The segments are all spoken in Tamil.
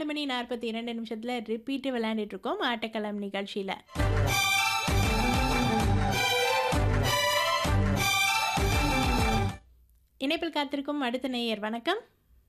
மணி நாற்பத்தி இரண்டு நிமிஷத்தில் ரிப்பீட்டு விளையாண்டுட்டு இருக்கோம் ஆட்டக்களம் நிகழ்ச்சியில் இணைப்பில் காத்திருக்கும் அடுத்த நேயர் வணக்கம்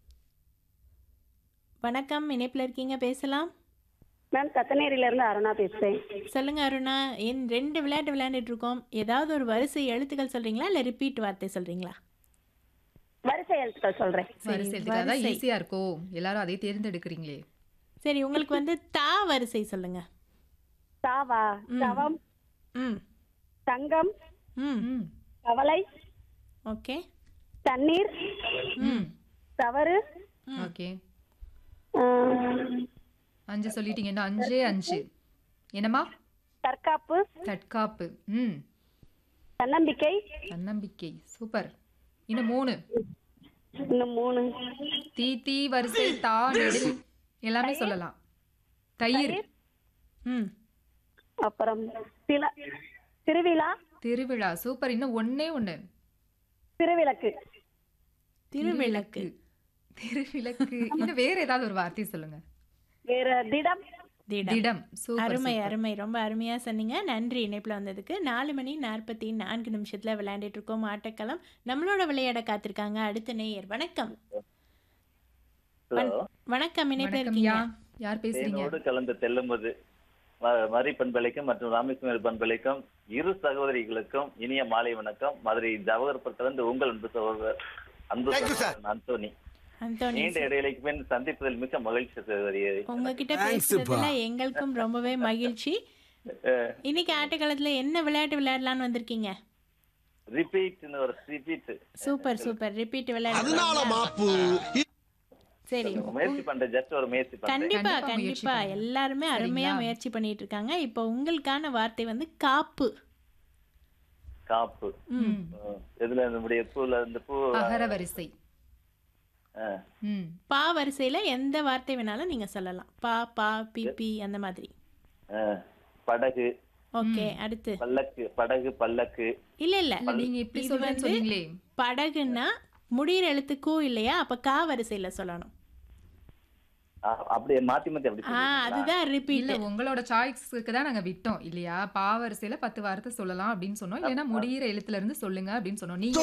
வணக்கம் இணைப்பில் இருக்கீங்க பேசலாம் மேம் கத்தனேரியில இருந்து அருணா பேசுறேன் சொல்லுங்க அருணா என் ரெண்டு விளையாட்டு விளையாண்டுட்டு இருக்கோம் ஏதாவது ஒரு வரிசை எழுத்துக்கள் சொல்றீங்களா இல்லை ரிப்பீட் வார்த்தை சொல்றீங்களா வரிசை எழுத்துக்கள் சொல்றேன் வரிசை எடுத்துக்கலாம் அதான் வரிசை. ஈஸியா இருக்கோ எல்லாரும் அதே தேர்ந்தெடுக்கிறீங்களே சரி உங்களுக்கு வந்து தா வரிசை சொல்லுங்க தாவா தவம் ம் தங்கம் ம் ம் கவலை ஓகே தண்ணீர் ம் தவறு ஓகே ஆஹ், அஞ்சு சொல்லிட்டீங்க இன்னும் அஞ்சே அஞ்சு என்னம்மா தற்காப்பு தற்காப்பு ம் தன்னம்பிக்கை தன்னம்பிக்கை சூப்பர் இன்னும் மூணு இன்னும் மூணு தீ தீ வரிசை தா நெடில் எல்லாமே சொல்லலாம் தயிர் ம் அப்புறம் சில திருவிழா திருவிழா சூப்பர் இன்னும் ஒண்ணே ஒண்ணு திருவிளக்கு திருவிளக்கு திருவிளக்கு இன்னும் வேற ஏதாவது ஒரு வார்த்தை சொல்லுங்க வேற திடம் திடம் திடம் சூப்பர் அருமை அருமை ரொம்ப அருமையா சொன்னீங்க நன்றி இணைப்புல வந்ததுக்கு நாலு மணி நாற்பத்தி நான்கு நிமிஷத்துல விளையாண்டுட்டு இருக்கோம் ஆட்டக்களம் நம்மளோட விளையாட காத்திருக்காங்க அடுத்த நேயர் வணக்கம் ஹலோ வணக்கம் இணைப்புல வணக்கம் இருக்கீங்க யா யார் பேசுறீங்க தேனோடு கலந்து தெல்லும்போது ம- மரி பண்பலைக்கும் மற்றும் ராமேஸ்வர பண்பலைக்கும் இரு சகோதரிகளுக்கும் இனிய மாலை வணக்கம் மதுரை ஜவஹர்புரத்திலிருந்து உங்கள் அன்பு சகோதரர் அன்பு சகோதரன் அந்தோனி அந்தோனி நீண்ட இடைவெளிக்கு பின் சந்திப்பதில் மிக்க மகிழ்ச்சி சகோதரி உங்ககிட்ட பேசுறதுல எங்களுக்கும் ரொம்பவே மகிழ்ச்சி இன்னைக்கு ஆட்டக்காலத்துல என்ன விளையாட்டு விளையாடலாம்னு வந்திருக்கீங்க ரிப்பீட்னு ஒரு ரிப்பீட் சூப்பர் சூப்பர் ரிப்பீட் விளையாட சரி முயற்சி பண்றேன் ஜஸ்ட் ஒரு முயற்சி பண்றேன் கண்டிப்பா கண்டிப்பா முயற்சி கண்டிப்பா பண்ணுங்க. எல்லாருமே அருமையா சரிங்களா? முயற்சி பண்ணிட்டு இருக்காங்க இப்போ உங்களுக்கான வார்த்தை வந்து காப்பு காப்பு ம் அஹ், இதுல நம்முடைய பூல இந்த பூ அகர வரிசை அஹ், ம் பா வரிசையில எந்த வார்த்தை வேணாலும் நீங்க சொல்லலாம் பா பா பி பி அந்த மாதிரி அஹ், படகு ஓகே அடுத்து பல்லக்கு படகு பல்லக்கு இல்ல இல்ல இல்ல நீங்க இப்படி இது சொல்றேன்னு வந்து சொன்னீங்களே படகுன்னா முடியிற எழுத்து கூ இல்லையா அப்ப கா வரிசையில சொல்லணும் அஹ், அப்படியே மாத்தி மாத்தி அப்படி ஆ சொல்றீங்களா? அதுதான் ரிப்பீட் இல்ல உங்களோட சாய்ஸ்க்கு தான் நாங்க விட்டோம் இல்லையா பாவரிசையில பத்து வார்த்தை சொல்லலாம் அப்படின்னு சொன்னோம் இல்லைன்னா முடியிற எழுத்துல இருந்து சொல்லுங்க அப்படின்னு சொன்னோம் நீங்க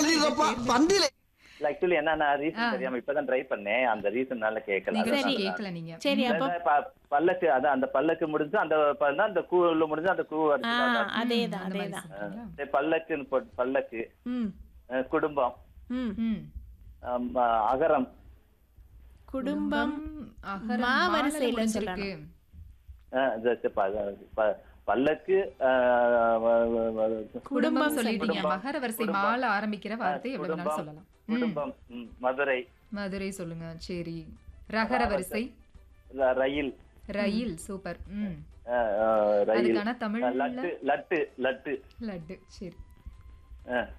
இல்ல ஆக்சுவலி என்னன்னா ரீசன் தெரியாம இப்பதான் ட்ரை பண்ணேன் அந்த ரீசன்னால கேட்கல நீங்க அதான் தான் சொல்றேன். கேட்கல நீங்க சரி அப்போ அதான் ப- பல்லக்கு அதான் அந்த பல்லக்கு முடிஞ்சு அந்த ப- அந்த கூல முடிஞ்சு அந்த கூ ஆ அடிச்சுதான் அதேதான் அந்த மாதிரி அதேதான் சொல்றீங்களா? சரி, பல்லக்குன்னு போட்டு பல்லக்கு ம் அஹ், குடும்பம் ம் ம் ஆம், அஹ், அகரம் குடும்பம் அகரம் மா மாலை வரிசையில முடிஞ்சிருக்கு. அஹ், இது, சரி, ப- ப- பல்லக்கு அஹ், வ- வ- வ- குடும்பம் சொல்லிட்டீங்க குடும்பம். மகர வரிசை குடும்பம். மாலை ஆரம்பிக்கிற வார்த்தை எவ்வளவு வேணாலும் குடும்பம். சொல்லலாம் குடும்பம் ம், மதுரை மதுரை சொல்லுங்க சரி ரகர வரிசை இல்ல, ரயில் ரயில் சூப்பர் ம் அஹ், அஹ், ரயில் அதுக்கான தமிழ்ல லட்டு லட்டு லட்டு லட்டு சரி அஹ்.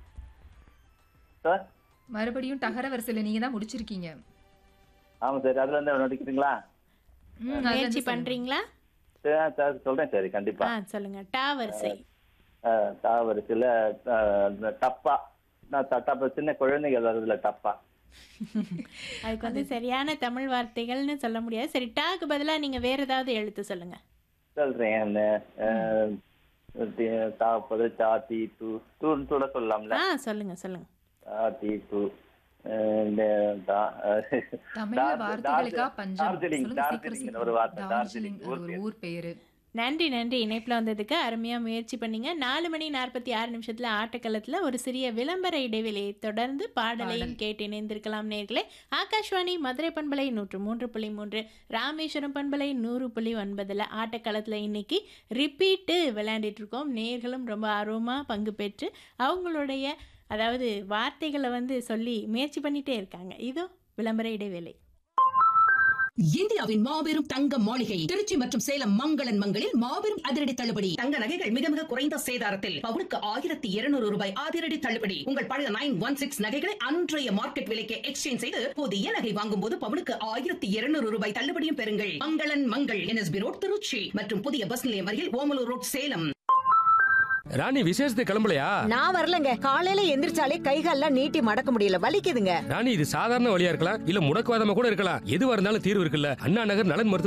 சார் மறுபடியும் டகர வரிசையில நீங்க தான் முடிச்சிருக்கீங்க ஆமா சரி அதுல இருந்து நடிக்கிறீங்களா ம், அதுல முயற்சி இருந்து சொல்லுங்க. பண்றீங்களா சரி, சரி, சொல்றேன் சரி கண்டிப்பா ஆ சொல்லுங்க டா வரிசை அஹ், தாவரத்துல அஹ், இந்த டப்பா நான் த- டப்பா சின்ன குழந்தைகள் வருதுல டப்பா அதுக்கு வந்து சரியான தமிழ் வார்த்தைகள்னு சொல்ல முடியாது சரி டாக்கு பதிலா நீங்க வேற ஏதாவது எழுத்து சொல்லுங்க சொல்றேன் என்ன, அஹ், தி- தா பதில் தா தி து தூன்னு கூட சொல்லலாம்ல ஆ சொல்லுங்க சொல்லுங்க தா தி து அஹ், இந்த தா- அஹ், தமிழ்ல டார்ஜி- வார்த்தைகளுக்கா டார்ஜி- பஞ்சம் டார்ஜிலிங் சொல்லுங்க சீக்கிரம் டார்ஜிலிங் சீக்கிரம் ஒரு வார்த்தை டார்ஜிலிங் டார்ஜிலிங் அது ஊர் ஒரு பேர். ஊர் பேரு நன்றி நன்றி இணைப்பில் வந்ததுக்கு அருமையாக முயற்சி பண்ணீங்க நாலு மணி நாற்பத்தி ஆறு நிமிஷத்தில் ஆட்டக்களத்தில் ஒரு சிறிய விளம்பர இடைவெளியை தொடர்ந்து பாடலையும் கேட்டு இணைந்திருக்கலாம் நேர்களே ஆகாஷ்வாணி மதுரை பண்பலை நூற்று மூன்று புள்ளி மூன்று ராமேஸ்வரம் பண்பலை நூறு புள்ளி ஒன்பதில் ஆட்டக்களத்தில் இன்னைக்கு ரிப்பீட்டு விளையாண்டுட்டு இருக்கோம் நேர்களும் ரொம்ப ஆர்வமாக பங்கு பெற்று அவங்களுடைய அதாவது வார்த்தைகளை வந்து சொல்லி முயற்சி பண்ணிட்டே இருக்காங்க இதோ விளம்பர இடைவேளை இந்தியாவின் மாபெரும் தங்க மாளிகை திருச்சி மற்றும் சேலம் மங்களன் மங்களில் மாபெரும் அதிரடி தள்ளுபடி தங்க நகைகள் மிக மிக குறைந்த சேதாரத்தில் பவுனுக்கு ஆயிரத்தி இருநூறு ரூபாய் அதிரடி தள்ளுபடி உங்கள் பழைய நைன் ஒன் சிக்ஸ் நகைகளை அன்றைய மார்க்கெட் விலைக்கு எக்ஸ்சேஞ்ச் செய்து புதிய நகை வாங்கும் போது பவுனுக்கு ஆயிரத்தி இருநூறு ரூபாய் தள்ளுபடியும் பெறுங்கள் மங்களன் மங்கள் என்எஸ்பி ரோட் திருச்சி மற்றும் புதிய பஸ் நிலையம் அருகில் ஓமலூர் ரோட் சேலம் ராணி விசேஷத்துக்கு கிளம்பலையா நான் வரலங்க காலையில எந்திரிச்சாலே கைகால்லாம் நீட்டி மடக்க முடியல வலிக்குதுங்க ராணி இது சாதாரண வழியா இருக்கலாம் இல்ல முடக்குவாதமா கூட இருக்கலாம் எதுவா இருந்தாலும் தீர்வு இருக்குல்ல அண்ணா நகர் நலன் மருத்துவ